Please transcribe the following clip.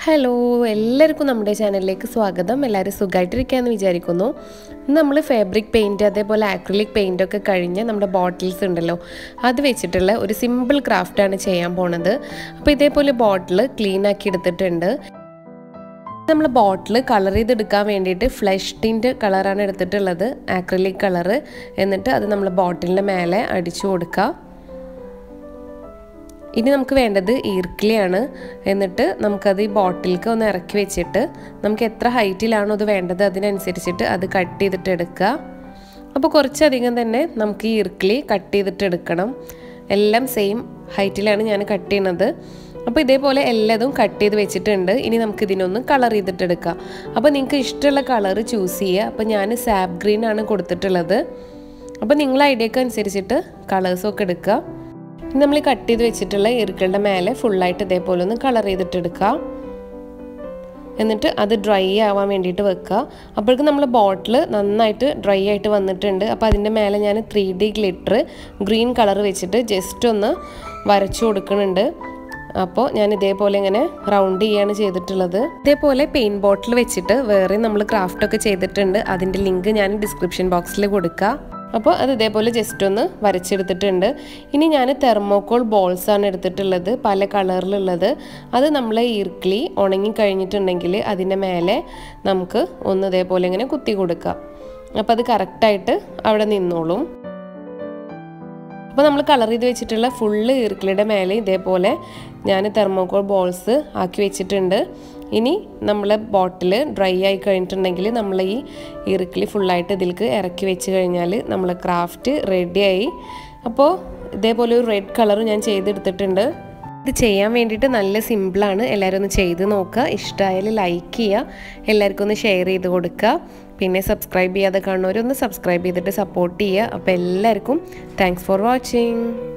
hello എല്ലാവർക്കും നമ്മുടെ ചാനലിലേക്ക് സ്വാഗതം എല്ലാവരും സുഖമായിട്ടിരിക്കുകയെന്ന് വിചാരിക്കുന്നു ഇന്ന് നമ്മൾ ഫാബ്രിക് പെയിൻറ്റ് അതേപോലെ ആക്രിലിക് പെയിൻ്റ് ഒക്കെ കഴിഞ്ഞ് നമ്മുടെ ബോട്ടിൽസ് ഉണ്ടല്ലോ അത് വെച്ചിട്ടുള്ള ഒരു സിമ്പിൾ ക്രാഫ്റ്റാണ് ചെയ്യാൻ പോണത് അപ്പോൾ ഇതേപോലെ ബോട്ടിൽ ക്ലീൻ ആക്കി എടുത്തിട്ടുണ്ട് നമ്മൾ ബോട്ടിൽ കളർ ചെയ്തെടുക്കാൻ വേണ്ടിയിട്ട് ഫ്ലഷ് ടിൻ്റെ കളറാണ് എടുത്തിട്ടുള്ളത് ആക്രിലിക് കളറ് എന്നിട്ട് അത് നമ്മൾ ബോട്ടിലിൻ്റെ മേലെ അടിച്ചു കൊടുക്കുക ഇനി നമുക്ക് വേണ്ടത് ഈർക്കിളിയാണ് എന്നിട്ട് നമുക്കത് ഈ ബോട്ടിലേക്ക് ഒന്ന് ഇറക്കി വെച്ചിട്ട് നമുക്ക് എത്ര ഹൈറ്റിലാണോ അത് വേണ്ടത് അതിനനുസരിച്ചിട്ട് അത് കട്ട് ചെയ്തിട്ട് എടുക്കുക അപ്പോൾ കുറച്ചധികം തന്നെ നമുക്ക് ഈ ഈർക്കിളി കട്ട് ചെയ്തിട്ട് എടുക്കണം എല്ലാം സെയിം ഹൈറ്റിലാണ് ഞാൻ കട്ട് ചെയ്യണത് അപ്പോൾ ഇതേപോലെ എല്ലാതും കട്ട് ചെയ്ത് വെച്ചിട്ടുണ്ട് ഇനി നമുക്ക് ഇതിനൊന്ന് കളർ ചെയ്തിട്ട് എടുക്കാം അപ്പോൾ നിങ്ങൾക്ക് ഇഷ്ടമുള്ള കളർ ചൂസ് ചെയ്യുക അപ്പോൾ ഞാൻ സാപ്പ് ഗ്രീൻ ആണ് കൊടുത്തിട്ടുള്ളത് അപ്പോൾ നിങ്ങളെ ഐഡിയക്ക് അനുസരിച്ചിട്ട് കളേഴ്സൊക്കെ എടുക്കുക ഇനി നമ്മൾ കട്ട് ചെയ്ത് വെച്ചിട്ടുള്ള ഇറുക്കളുടെ മേലെ ഫുള്ളായിട്ട് ഇതേപോലെ ഒന്ന് കളർ ചെയ്തിട്ടെടുക്കുക എന്നിട്ട് അത് ഡ്രൈ ആവാൻ വേണ്ടിയിട്ട് വെക്കുക അപ്പോഴേക്കും നമ്മൾ ബോട്ടിൽ നന്നായിട്ട് ഡ്രൈ ആയിട്ട് വന്നിട്ടുണ്ട് അപ്പോൾ അതിൻ്റെ മേലെ ഞാൻ three D glitter green colour വെച്ചിട്ട് ജസ്റ്റ് ഒന്ന് വരച്ചു കൊടുക്കുന്നുണ്ട് അപ്പോൾ ഞാൻ ഇതേപോലെ ഇങ്ങനെ റൗണ്ട് ചെയ്യാണ് ചെയ്തിട്ടുള്ളത് ഇതേപോലെ പെയിൻറ്റ് ബോട്ടിൽ വെച്ചിട്ട് വേറെ നമ്മൾ ക്രാഫ്റ്റൊക്കെ ചെയ്തിട്ടുണ്ട് അതിൻ്റെ ലിങ്ക് ഞാൻ ഡിസ്ക്രിപ്ഷൻ ബോക്സിൽ കൊടുക്കാം അപ്പോൾ അത് ഇതേപോലെ ജസ്റ്റ് ഒന്ന് വരച്ചെടുത്തിട്ടുണ്ട് ഇനി ഞാൻ തെർമോക്കോൾ ബോൾസ് ആണ് എടുത്തിട്ടുള്ളത് പല കളറിലുള്ളത് അത് നമ്മൾ ഈർക്കിളി ഉണങ്ങി കഴിഞ്ഞിട്ടുണ്ടെങ്കിൽ അതിൻ്റെ മേലെ നമുക്ക് ഒന്ന് ഇതേപോലെ ഇങ്ങനെ കുത്തി കൊടുക്കാം അപ്പോൾ അത് കറക്റ്റായിട്ട് അവിടെ നിന്നോളും അപ്പോൾ നമ്മൾ കളർ ചെയ്ത് വെച്ചിട്ടുള്ള ഫുള്ള് ഈർക്കിളിയുടെ മേലെ ഇതേപോലെ ഞാൻ തെർമോക്കോൾ ബോൾസ് ആക്കി വെച്ചിട്ടുണ്ട് ഇനി നമ്മൾ ബോട്ടിൽ ഡ്രൈ ആയി കഴിഞ്ഞിട്ടുണ്ടെങ്കിൽ നമ്മൾ ഈ ഈർക്കിളി ഫുള്ളായിട്ട് ഇതിലേക്ക് ഇറക്കി വെച്ച് കഴിഞ്ഞാൽ നമ്മൾ ക്രാഫ്റ്റ് റെഡിയായി അപ്പോൾ ഇതേപോലെ ഒരു റെഡ് കളർ ഞാൻ ചെയ്തെടുത്തിട്ടുണ്ട് ഇത് ചെയ്യാൻ വേണ്ടിയിട്ട് നല്ല സിമ്പിളാണ് എല്ലാവരും ഒന്ന് ചെയ്ത് നോക്കുക ഇഷ്ടമായാൽ ലൈക്ക് ചെയ്യുക എല്ലാവർക്കും ഒന്ന് ഷെയർ ചെയ്ത് കൊടുക്കുക പിന്നെ സബ്സ്ക്രൈബ് ചെയ്യാതെ കാണുന്നവരൊന്ന് സബ്സ്ക്രൈബ് ചെയ്തിട്ട് സപ്പോർട്ട് ചെയ്യുക അപ്പോൾ എല്ലാവർക്കും താങ്ക്സ് ഫോർ വാച്ചിങ്